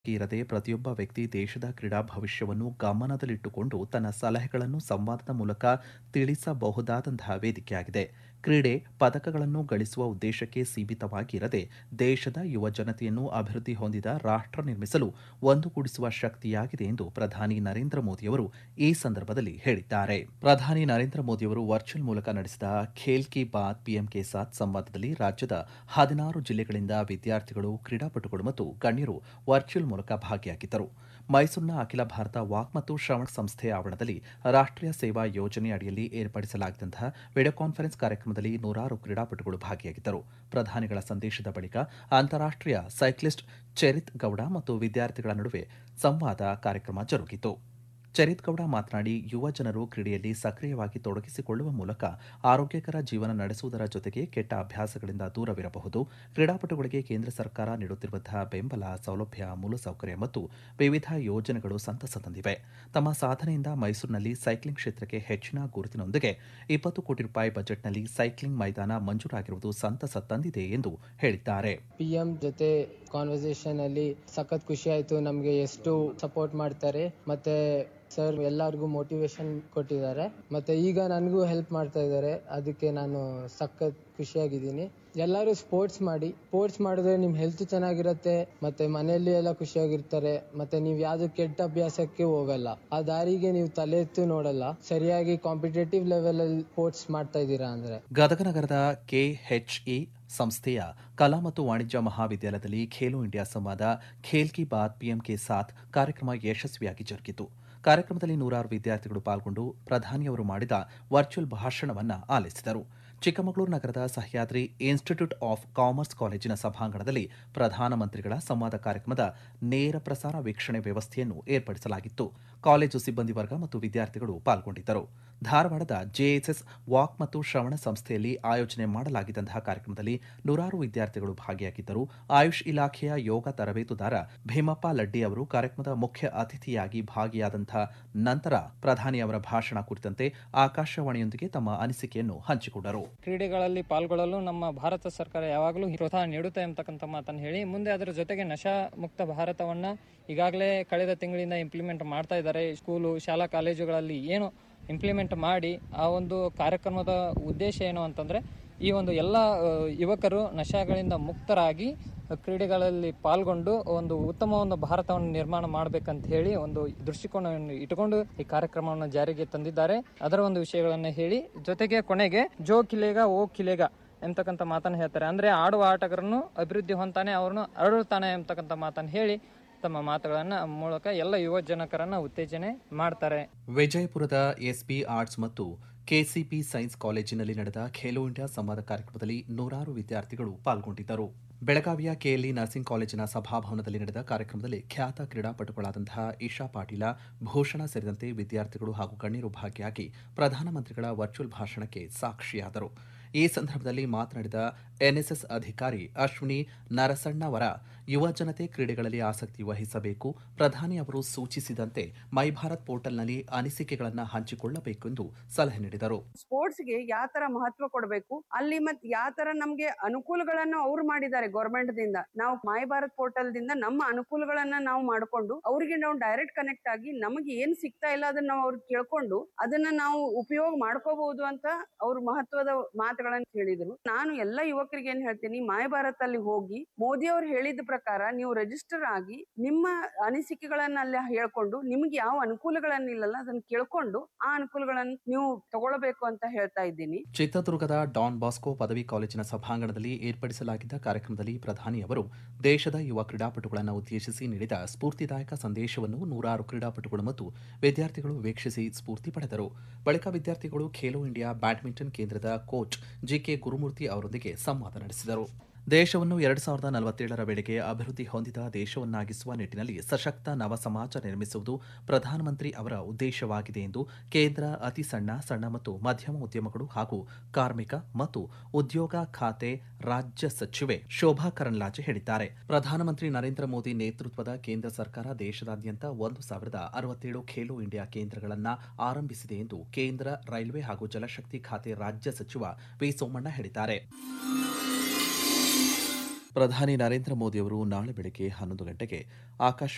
ಇರದೆ ಪ್ರತಿಯೊಬ್ಬ ವ್ಯಕ್ತಿ ದೇಶದ ಕ್ರೀಡಾ ಭವಿಷ್ಯವನ್ನು ಗಮನದಲ್ಲಿಟ್ಟುಕೊಂಡು ತನ್ನ ಸಲಹೆಗಳನ್ನು ಸಂವಾದದ ಮೂಲಕ ತಿಳಿಸಬಹುದಾದಂತಹ ವೇದಿಕೆಯಾಗಿದೆ ಕ್ರೀಡೆ ಪದಕಗಳನ್ನು ಗಳಿಸುವ ಉದ್ದೇಶಕ್ಕೆ ಸೀಮಿತವಾಗಿರದೆ ದೇಶದ ಯುವ ಜನತೆಯನ್ನು ಅಭಿವೃದ್ಧಿ ಹೊಂದಿದ ರಾಷ್ಟ್ರ ನಿರ್ಮಿಸಲು ಒಂದುಗೂಡಿಸುವ ಶಕ್ತಿಯಾಗಿದೆ ಎಂದು ಪ್ರಧಾನಿ ನರೇಂದ್ರ ಮೋದಿಯವರು ಈ ಸಂದರ್ಭದಲ್ಲಿ ಹೇಳಿದ್ದಾರೆ ಪ್ರಧಾನಿ ನರೇಂದ್ರ ಮೋದಿಯವರು ವರ್ಚುವಲ್ ಮೂಲಕ ನಡೆಸಿದ ಖೇಲ್ ಕಿ ಬಾತ್ ಪಿಎಂ ಕೆ ಸಾತ್ ಸಂವಾದದಲ್ಲಿ ರಾಜ್ಯದ ಹದಿನಾರು ಜಿಲ್ಲೆಗಳಿಂದ ವಿದ್ಯಾರ್ಥಿಗಳು ಕ್ರೀಡಾಪಟುಗಳು ಮತ್ತು ಗಣ್ಯರು ವರ್ಚುವಲ್ ಮೂಲಕ ಭಾಗಿಯಾಗಿದ್ದರು ಮೈಸೂರಿನ ಅಖಿಲ ಭಾರತ ವಾಕ್ ಮತ್ತು ಶ್ರವಣ ಸಂಸ್ಥೆಯ ಆವರಣದಲ್ಲಿ ರಾಷ್ಟ್ರೀಯ ಸೇವಾ ಯೋಜನೆ ಅಡಿಯಲ್ಲಿ ಏರ್ಪಡಿಸಲಾಗಿದ್ದಂತಹ ವಿಡಿಯೋ ಕಾನ್ಫರೆನ್ಸ್ ಕಾರ್ಯಕ್ರಮದಲ್ಲಿ ನೂರಾರು ಕ್ರೀಡಾಪಟುಗಳು ಭಾಗಿಯಾಗಿದ್ದರು ಪ್ರಧಾನಿಗಳ ಸಂದೇಶದ ಬಳಿಕ ಅಂತಾರಾಷ್ಟ್ರೀಯ ಸೈಕ್ಲಿಸ್ಟ್ ಚರಿತ್ ಗೌಡ ಮತ್ತು ವಿದ್ಯಾರ್ಥಿಗಳ ನಡುವೆ ಸಂವಾದ ಕಾರ್ಯಕ್ರಮ ಜರುಗಿತು ಚರಿತ್ ಗೌಡ ಮಾತನಾಡಿ ಯುವ ಜನರು ಕ್ರೀಡೆಯಲ್ಲಿ ಸಕ್ರಿಯವಾಗಿ ತೊಡಗಿಸಿಕೊಳ್ಳುವ ಮೂಲಕ ಆರೋಗ್ಯಕರ ಜೀವನ ನಡೆಸುವುದರ ಜೊತೆಗೆ ಕೆಟ್ಟ ಅಭ್ಯಾಸಗಳಿಂದ ದೂರವಿರಬಹುದು ಕ್ರೀಡಾಪಟುಗಳಿಗೆ ಕೇಂದ್ರ ಸರ್ಕಾರ ನೀಡುತ್ತಿರುವಂತಹ ಬೆಂಬಲ ಸೌಲಭ್ಯ ಮೂಲಸೌಕರ್ಯ ಮತ್ತು ವಿವಿಧ ಯೋಜನೆಗಳು ಸಂತಸ ತಂದಿವೆ ತಮ್ಮ ಸಾಧನೆಯಿಂದ ಮೈಸೂರಿನಲ್ಲಿ ಸೈಕ್ಲಿಂಗ್ ಕ್ಷೇತ್ರಕ್ಕೆ ಹೆಚ್ಚಿನ ಗುರುತಿನೊಂದಿಗೆ ಇಪ್ಪತ್ತು ಕೋಟಿ ರೂಪಾಯಿ ಬಜೆಟ್ನಲ್ಲಿ ಸೈಕ್ಲಿಂಗ್ ಮೈದಾನ ಮಂಜೂರಾಗಿರುವುದು ಸಂತಸ ತಂದಿದೆ ಎಂದು ಹೇಳಿದ್ದಾರೆ ಪಿ ಎಂ ಜೊತೆ ಕಾನ್ವರ್ಸೇಷನ್ ಅಲ್ಲಿ ಸಖತ್ ಖುಷಿ ಆಯ್ತು ನಮ್ಗೆ ಎಷ್ಟು ಸಪೋರ್ಟ್ ಮಾಡ್ತಾರೆ ಮತ್ತೆ ಸರ್ ಎಲ್ಲರಿಗೂ ಮೋಟಿವೇಶನ್ ಕೊಟ್ಟಿದ್ದಾರೆ ಮತ್ತೆ ಈಗ ನನಗೂ ಹೆಲ್ಪ್ ಮಾಡ್ತಾ ಇದ್ದಾರೆ ಅದಕ್ಕೆ ನಾನು ಸಖತ್ ಖುಷಿಯಾಗಿದ್ದೀನಿ ಎಲ್ಲರೂ ಸ್ಪೋರ್ಟ್ಸ್ ಮಾಡಿ ಸ್ಪೋರ್ಟ್ಸ್ ಮಾಡಿದ್ರೆ ನಿಮ್ ಹೆಲ್ತ್ ಚೆನ್ನಾಗಿರುತ್ತೆ ಮತ್ತೆ ಮನೆಯಲ್ಲಿ ಎಲ್ಲ ಖುಷಿಯಾಗಿರ್ತಾರೆ ಮತ್ತೆ ನೀವು ಯಾವ್ದು ಕೆಟ್ಟ ಅಭ್ಯಾಸಕ್ಕೆ ಹೋಗಲ್ಲ ಆ ದಾರಿಗೆ ನೀವು ತಲೆ ಎತ್ತು ನೋಡಲ್ಲ ಸರಿಯಾಗಿ ಕಾಂಪಿಟೇಟಿವ್ ಲೆವೆಲ್ ಅಲ್ಲಿ ಸ್ಪೋರ್ಟ್ಸ್ ಮಾಡ್ತಾ ಇದ್ದೀರಾ ಅಂದ್ರೆ ಗದಗ ನಗರದ ಕೆಎಚ್ಇ ಸಂಸ್ಥೆಯ ಕಲಾ ಮತ್ತು ವಾಣಿಜ್ಯ ಮಹಾವಿದ್ಯಾಲಯದಲ್ಲಿ ಖೇಲೋ ಇಂಡಿಯಾ ಸಂವಾದ ಖೇಲ್ ಕಿ ಬಾತ್ ಪಿಎಂ ಕೆ ಸಾಥ್ ಕಾರ್ಯಕ್ರಮ ಯಶಸ್ವಿಯಾಗಿ ಜರುಗಿತು ಕಾರ್ಯಕ್ರಮದಲ್ಲಿ ನೂರಾರು ವಿದ್ಯಾರ್ಥಿಗಳು ಪಾಲ್ಗೊಂಡು ಪ್ರಧಾನಿಯವರು ಮಾಡಿದ ವರ್ಚುವಲ್ ಭಾಷಣವನ್ನು ಆಲಿಸಿದರು ಚಿಕ್ಕಮಗಳೂರು ನಗರದ ಸಹ್ಯಾದ್ರಿ ಇನ್ಸ್ಟಿಟ್ಯೂಟ್ ಆಫ್ ಕಾಮರ್ಸ್ ಕಾಲೇಜಿನ ಸಭಾಂಗಣದಲ್ಲಿ ಪ್ರಧಾನಮಂತ್ರಿಗಳ ಸಂವಾದ ಕಾರ್ಯಕ್ರಮದ ನೇರ ಪ್ರಸಾರ ವೀಕ್ಷಣೆ ವ್ಯವಸ್ಥೆಯನ್ನು ಏರ್ಪಡಿಸಲಾಗಿತ್ತು ಕಾಲೇಜು ಸಿಬ್ಬಂದಿ ವರ್ಗ ಮತ್ತು ವಿದ್ಯಾರ್ಥಿಗಳು ಪಾಲ್ಗೊಂಡಿದ್ದರು ಧಾರವಾಡದ ಜೆಎಸ್ಎಸ್ ವಾಕ್ ಮತ್ತು ಶ್ರವಣ ಸಂಸ್ಥೆಯಲ್ಲಿ ಆಯೋಜನೆ ಮಾಡಲಾಗಿದ್ದಂತಹ ಕಾರ್ಯಕ್ರಮದಲ್ಲಿ ನೂರಾರು ವಿದ್ಯಾರ್ಥಿಗಳು ಭಾಗಿಯಾಗಿದ್ದರು ಆಯುಷ್ ಇಲಾಖೆಯ ಯೋಗ ತರಬೇತುದಾರ ಭೀಮಪ್ಪ ಲಡ್ಡಿ ಅವರು ಕಾರ್ಯಕ್ರಮದ ಮುಖ್ಯ ಅತಿಥಿಯಾಗಿ ಭಾಗಿಯಾದಂತಹ ನಂತರ ಪ್ರಧಾನಿ ಅವರ ಭಾಷಣ ಕುರಿತಂತೆ ಆಕಾಶವಾಣಿಯೊಂದಿಗೆ ತಮ್ಮ ಅನಿಸಿಕೆಯನ್ನು ಹಂಚಿಕೊಂಡರು ಕ್ರೀಡೆಗಳಲ್ಲಿ ಪಾಲ್ಗೊಳ್ಳಲು ನಮ್ಮ ಭಾರತ ಸರ್ಕಾರ ಯಾವಾಗಲೂ ಪ್ರೋತ್ಸಾಹ ನೀಡುತ್ತೆ ಅಂತಕ್ಕಂಥ ಮಾತನ್ನು ಹೇಳಿ ಮುಂದೆ ಅದರ ಜೊತೆಗೆ ನಶಾ ಮುಕ್ತ ಭಾರತವನ್ನ ಈಗಾಗಲೇ ಕಳೆದ ತಿಂಗಳಿಂದ ಇಂಪ್ಲಿಮೆಂಟ್ ಮಾಡ್ತಾ ಇದ್ದಾರೆ ಸ್ಕೂಲು ಶಾಲಾ ಕಾಲೇಜುಗಳಲ್ಲಿ ಏನು ಇಂಪ್ಲಿಮೆಂಟ್ ಮಾಡಿ ಆ ಒಂದು ಕಾರ್ಯಕ್ರಮದ ಉದ್ದೇಶ ಏನು ಅಂತಂದ್ರೆ ಈ ಒಂದು ಎಲ್ಲ ಆ, ಯುವಕರು ನಶಾಗಳಿಂದ ಮುಕ್ತರಾಗಿ ಕ್ರೀಡೆಗಳಲ್ಲಿ ಪಾಲ್ಗೊಂಡು ಒಂದು ಉತ್ತಮ ಒಂದು ಭಾರತವನ್ನು ನಿರ್ಮಾಣ ಮಾಡಬೇಕಂತ ಹೇಳಿ ಒಂದು ದೃಷ್ಟಿಕೋನವನ್ನು ಇಟ್ಟುಕೊಂಡು ಈ ಕಾರ್ಯಕ್ರಮವನ್ನು ಜಾರಿಗೆ ತಂದಿದ್ದಾರೆ ಅದರ ಒಂದು ವಿಷಯಗಳನ್ನು ಹೇಳಿ ಜೊತೆಗೆ ಕೊನೆಗೆ ಜೋ ಕಿಲೇಗ ಓ ಕಿಲೇಗ ಎಂತಕ್ಕಂಥ ಮಾತನ್ನು ಹೇಳ್ತಾರೆ ಅಂದ್ರೆ ಆಡುವ ಆಟಗಾರನು ಅಭಿವೃದ್ಧಿ ಹೊಂತಾನೆ ಅವ್ರನ್ನು ಅರಳುತ್ತಾನೆ ಎಂತಕ್ಕಂಥ ಮಾತನ್ನು ಹೇಳಿ ತಮ್ಮ ಮಾತುಗಳನ್ನ ಮೂಲಕ ಎಲ್ಲ ಯುವ ಜನಕರನ್ನ ಉತ್ತೇಜನೆ ಮಾಡ್ತಾರೆ ವಿಜಯಪುರದ ಎಸ್ಪಿ ಆರ್ಟ್ಸ್ ಮತ್ತು ಕೆಸಿಪಿ ಸೈನ್ಸ್ ಕಾಲೇಜಿನಲ್ಲಿ ನಡೆದ ಖೇಲೋ ಇಂಡಿಯಾ ಸಂವಾದ ಕಾರ್ಯಕ್ರಮದಲ್ಲಿ ನೂರಾರು ವಿದ್ಯಾರ್ಥಿಗಳು ಪಾಲ್ಗೊಂಡಿದ್ದರು ಬೆಳಗಾವಿಯ ಕೆಎಲ್ಇ ನರ್ಸಿಂಗ್ ಕಾಲೇಜಿನ ಸಭಾಭವನದಲ್ಲಿ ನಡೆದ ಕಾರ್ಯಕ್ರಮದಲ್ಲಿ ಖ್ಯಾತ ಕ್ರೀಡಾಪಟುಗಳಾದಂತಹ ಇಶಾ ಪಾಟೀಲ ಭೂಷಣ ಸೇರಿದಂತೆ ವಿದ್ಯಾರ್ಥಿಗಳು ಹಾಗೂ ಗಣ್ಯರು ಭಾಗಿಯಾಗಿ ಪ್ರಧಾನಮಂತ್ರಿಗಳ ವರ್ಚುವಲ್ ಭಾಷಣಕ್ಕೆ ಸಾಕ್ಷಿಯಾದರು ಈ ಸಂದರ್ಭದಲ್ಲಿ ಮಾತನಾಡಿದ ಎನ್ಎಸ್ಎಸ್ ಅಧಿಕಾರಿ ಅಶ್ವಿನಿ ನರಸಣ್ಣವರ ಯುವ ಜನತೆ ಕ್ರೀಡೆಗಳಲ್ಲಿ ಆಸಕ್ತಿ ವಹಿಸಬೇಕು ಪ್ರಧಾನಿ ಅವರು ಸೂಚಿಸಿದಂತೆ ಮೈ ಭಾರತ್ ಪೋರ್ಟಲ್ನಲ್ಲಿ ಅನಿಸಿಕೆಗಳನ್ನು ಹಂಚಿಕೊಳ್ಳಬೇಕೆಂದು ಸಲಹೆ ನೀಡಿದರು ಸ್ಪೋರ್ಟ್ಸ್ಗೆ ಯಾವ ತರ ಮಹತ್ವ ಕೊಡಬೇಕು ಅಲ್ಲಿ ಮತ್ ಯಾವ ತರ ನಮ್ಗೆ ಅನುಕೂಲಗಳನ್ನು ಅವ್ರು ಮಾಡಿದ್ದಾರೆ ಗೌರ್ಮೆಂಟ್ ದಿಂದ ನಾವು ಮೈ ಭಾರತ್ ಪೋರ್ಟಲ್ ದಿಂದ ನಮ್ಮ ಅನುಕೂಲಗಳನ್ನ ನಾವು ಮಾಡ್ಕೊಂಡು ಅವ್ರಿಗೆ ನಾವು ಡೈರೆಕ್ಟ್ ಕನೆಕ್ಟ್ ಆಗಿ ನಮಗೆ ಏನ್ ಸಿಗ್ತಾ ಇಲ್ಲ ಅದನ್ನ ನಾವು ಅವ್ರಿಗೆ ಕೇಳ್ಕೊಂಡು ಅದನ್ನ ನಾವು ಉಪಯೋಗ ಮಾಡ್ಕೋಬಹುದು ಅಂತ ಅವ್ರು ಮಹತ್ವದ ಮಾತುಗಳನ್ನ ಹೇಳಿದ್ರು ನಾನು ಎಲ್ಲ ಯುವಕರಿಗೆ ಏನ್ ಹೇಳ್ತೀನಿ ಮೈ ಭಾರತ್ ಅಲ್ಲಿ ಹೋಗಿ ಮೋದಿ ಅವ್ರು ಹೇಳಿದ ಪ್ರಕಾರ ನೀವು ರಿಜಿಸ್ಟರ್ ಆಗಿ ನಿಮ್ಮ ಅನಿಸಿಕೆಗಳನ್ನ ಅಲ್ಲಿ ಹೇಳ್ಕೊಂಡು ನಿಮ್ಗೆ ಯಾವ ಅನುಕೂಲಗಳನ್ನಿಲ್ಲಲ್ಲ ಅದನ್ನ ಕೇಳ್ಕೊಂಡು ಆ ಅನುಕೂಲಗಳನ್ನು ನೀವು ತಗೊಳ್ಬೇಕು ಅಂತ ಹೇಳ್ತಾ ಇದ್ದೀನಿ ಚಿತ್ರದುರ್ಗದ ಡಾನ್ ಬಾಸ್ಕೋ ಪದವಿ ಕಾಲೇಜಿನ ಸಭಾಂಗಣದಲ್ಲಿ ಏರ್ಪಡಿಸಲಾಗಿದ್ದ ಕಾರ್ಯಕ್ರಮದಲ್ಲಿ ಪ್ರಧಾನಿ ಅವರು ದೇಶದ ಯುವ ಕ್ರೀಡಾಪಟುಗಳನ್ನು ಉದ್ದೇಶಿಸಿ ನೀಡಿದ ಸ್ಫೂರ್ತಿದಾಯಕ ಸಂದೇಶವನ್ನು ನೂರಾರು ಕ್ರೀಡಾಪಟುಗಳು ಮತ್ತು ವಿದ್ಯಾರ್ಥಿಗಳು ವೀಕ್ಷಿಸಿ ಸ್ಫೂರ್ತಿ ಪಡೆದರು ಬಳಿಕ ವಿದ್ಯಾರ್ಥಿಗಳು ಖೇಲೋ ಇಂಡಿಯಾ ಬ್ಯಾಡ್ಮಿಂಟನ್ ಕೇಂದ್ರದ ಕೋಚ್ ಜಿಕೆ ಗುರುಮೂರ್ತಿ ಅವರೊಂದಿಗೆ ಸಂವಾದ ನಡೆಸಿದರು ದೇಶವನ್ನು ಎರಡು ಸಾವಿರದ ನಲವತ್ತೇಳರ ವೇಳೆಗೆ ಅಭಿವೃದ್ಧಿ ಹೊಂದಿದ ದೇಶವನ್ನಾಗಿಸುವ ನಿಟ್ಟಿನಲ್ಲಿ ಸಶಕ್ತ ನವ ಸಮಾಜ ನಿರ್ಮಿಸುವುದು ಪ್ರಧಾನಮಂತ್ರಿ ಅವರ ಉದ್ದೇಶವಾಗಿದೆ ಎಂದು ಕೇಂದ್ರ ಅತಿ ಸಣ್ಣ ಸಣ್ಣ ಮತ್ತು ಮಧ್ಯಮ ಉದ್ಯಮಗಳು ಹಾಗೂ ಕಾರ್ಮಿಕ ಮತ್ತು ಉದ್ಯೋಗ ಖಾತೆ ರಾಜ್ಯ ಸಚಿವೆ ಶೋಭಾ ಕರಂದ್ಲಾಜೆ ಹೇಳಿದ್ದಾರೆ ಪ್ರಧಾನಮಂತ್ರಿ ನರೇಂದ್ರ ಮೋದಿ ನೇತೃತ್ವದ ಕೇಂದ್ರ ಸರ್ಕಾರ ದೇಶದಾದ್ಯಂತ ಒಂದು ಸಾವಿರದ ಅರವತ್ತೇಳು ಖೇಲೋ ಇಂಡಿಯಾ ಕೇಂದ್ರಗಳನ್ನು ಆರಂಭಿಸಿದೆ ಎಂದು ಕೇಂದ್ರ ರೈಲ್ವೆ ಹಾಗೂ ಜಲಶಕ್ತಿ ಖಾತೆ ರಾಜ್ಯ ಸಚಿವ ವಿ ಸೋಮಣ್ಣ ಹೇಳಿದ್ದಾರೆ ಪ್ರಧಾನಿ ನರೇಂದ್ರ ಮೋದಿ ಅವರು ನಾಳೆ ಬೆಳಗ್ಗೆ ಹನ್ನೊಂದು ಗಂಟೆಗೆ ಆಕಾಶ